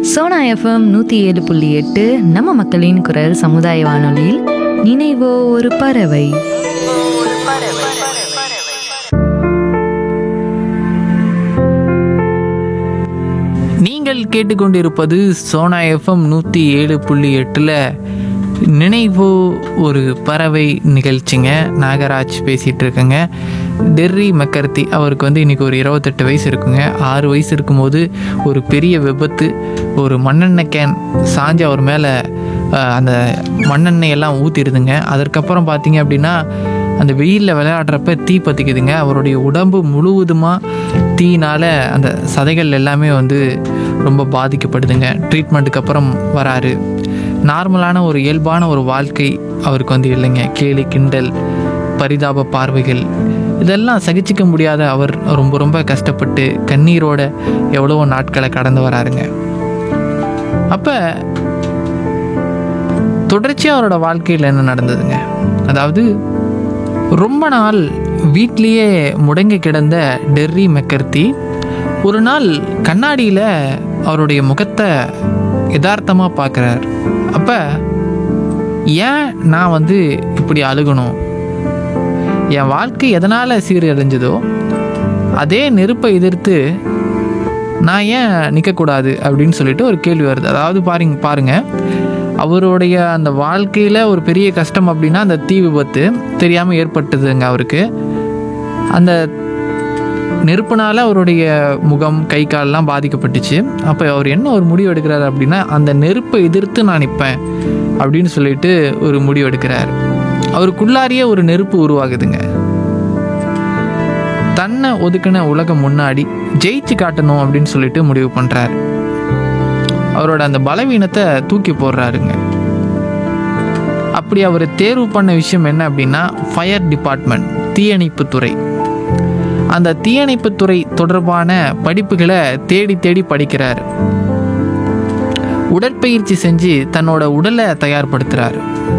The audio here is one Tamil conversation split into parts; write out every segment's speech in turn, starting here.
சோனா எஃப்எம் நூற்றி ஏழு புள்ளி எட்டு நம்ம மக்களின் குரல் சமுதாய வானொலியில் நினைவோ ஒரு பறவை நீங்கள் கேட்டுக்கொண்டிருப்பது சோனா எஃப்எம் நூற்றி ஏழு புள்ளி எட்டில் நினைவு ஒரு பறவை நிகழ்ச்சிங்க நாகராஜ் பேசிகிட்டு இருக்கேங்க டெர்ரி மெக்கர்த்தி அவருக்கு வந்து இன்றைக்கி ஒரு இருபத்தெட்டு வயசு இருக்குங்க ஆறு வயசு இருக்கும்போது ஒரு பெரிய விபத்து ஒரு மண்ணெண்ணெய் கேன் சாஞ்சு அவர் மேலே அந்த மண்ணெண்ணெய் எல்லாம் ஊற்றிடுதுங்க அதற்கப்புறம் பார்த்தீங்க அப்படின்னா அந்த வெயிலில் விளையாடுறப்ப தீ பற்றிக்குதுங்க அவருடைய உடம்பு முழுவதுமாக தீயினால் அந்த சதைகள் எல்லாமே வந்து ரொம்ப பாதிக்கப்படுதுங்க ட்ரீட்மெண்ட்டுக்கு அப்புறம் வராரு நார்மலான ஒரு இயல்பான ஒரு வாழ்க்கை அவருக்கு வந்து இல்லைங்க கேலி கிண்டல் பரிதாப பார்வைகள் இதெல்லாம் சகிச்சிக்க முடியாத அவர் ரொம்ப ரொம்ப கஷ்டப்பட்டு கண்ணீரோட எவ்வளவோ நாட்களை கடந்து வராருங்க அப்போ தொடர்ச்சியாக அவரோட வாழ்க்கையில் என்ன நடந்ததுங்க அதாவது ரொம்ப நாள் வீட்லேயே முடங்கி கிடந்த டெர்ரி மெக்கர்த்தி ஒரு நாள் கண்ணாடியில் அவருடைய முகத்தை யதார்த்தமாக பார்க்குறார் அப்போ ஏன் நான் வந்து இப்படி அழுகணும் என் வாழ்க்கை எதனால் சீரழிஞ்சதோ அதே நெருப்பை எதிர்த்து நான் ஏன் நிற்கக்கூடாது அப்படின்னு சொல்லிட்டு ஒரு கேள்வி வருது அதாவது பாருங்க பாருங்கள் அவருடைய அந்த வாழ்க்கையில் ஒரு பெரிய கஷ்டம் அப்படின்னா அந்த தீ விபத்து தெரியாமல் ஏற்பட்டதுங்க அவருக்கு அந்த நெருப்புனால அவருடைய முகம் கை கால்லாம் பாதிக்கப்பட்டுச்சு அப்போ அவர் என்ன ஒரு முடிவு எடுக்கிறார் அப்படின்னா அந்த நெருப்பை எதிர்த்து நான் நிற்பேன் அப்படின்னு சொல்லிட்டு ஒரு முடிவு எடுக்கிறார் அவருக்குள்ளாரியே ஒரு நெருப்பு உருவாகுதுங்க தன்னை ஒதுக்கின உலகம் முன்னாடி ஜெயிச்சு காட்டணும் அப்படின்னு சொல்லிட்டு முடிவு பண்ணுறாரு அவரோட அந்த பலவீனத்தை தூக்கி போடுறாருங்க அப்படி அவர் தேர்வு பண்ண விஷயம் என்ன அப்படின்னா ஃபயர் டிபார்ட்மெண்ட் தீயணைப்பு துறை அந்த தீயணைப்பு துறை தொடர்பான படிப்புகளை தேடி தேடி படிக்கிறார் உடற்பயிற்சி செஞ்சு தன்னோட உடலை தயார்படுத்துகிறார்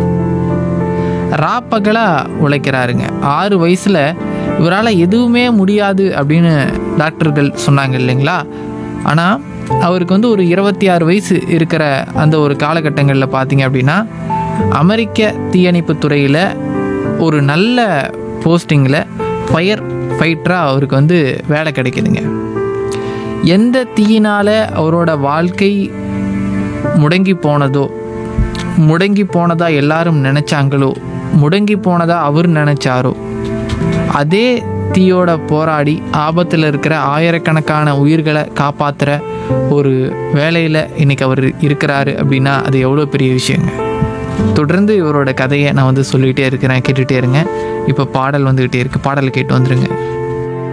ராப்பகலாக உழைக்கிறாருங்க ஆறு வயசில் இவரால் எதுவுமே முடியாது அப்படின்னு டாக்டர்கள் சொன்னாங்க இல்லைங்களா ஆனால் அவருக்கு வந்து ஒரு இருபத்தி ஆறு வயசு இருக்கிற அந்த ஒரு காலகட்டங்களில் பார்த்தீங்க அப்படின்னா அமெரிக்க தீயணைப்பு துறையில் ஒரு நல்ல போஸ்டிங்கில் ஃபயர் ஃபைட்டராக அவருக்கு வந்து வேலை கிடைக்குதுங்க எந்த தீயினால் அவரோட வாழ்க்கை முடங்கி போனதோ முடங்கி போனதா எல்லாரும் நினச்சாங்களோ முடங்கி போனதா அவர் நினச்சாரோ அதே தீயோட போராடி ஆபத்தில் இருக்கிற ஆயிரக்கணக்கான உயிர்களை காப்பாற்றுற ஒரு வேலையில் இன்னைக்கு அவர் இருக்கிறாரு அப்படின்னா அது எவ்வளோ பெரிய விஷயங்க தொடர்ந்து இவரோட கதையை நான் வந்து சொல்லிகிட்டே இருக்கிறேன் கேட்டுகிட்டே இருங்க இப்போ பாடல் வந்துக்கிட்டே இருக்கு பாடல் கேட்டு வந்துருங்க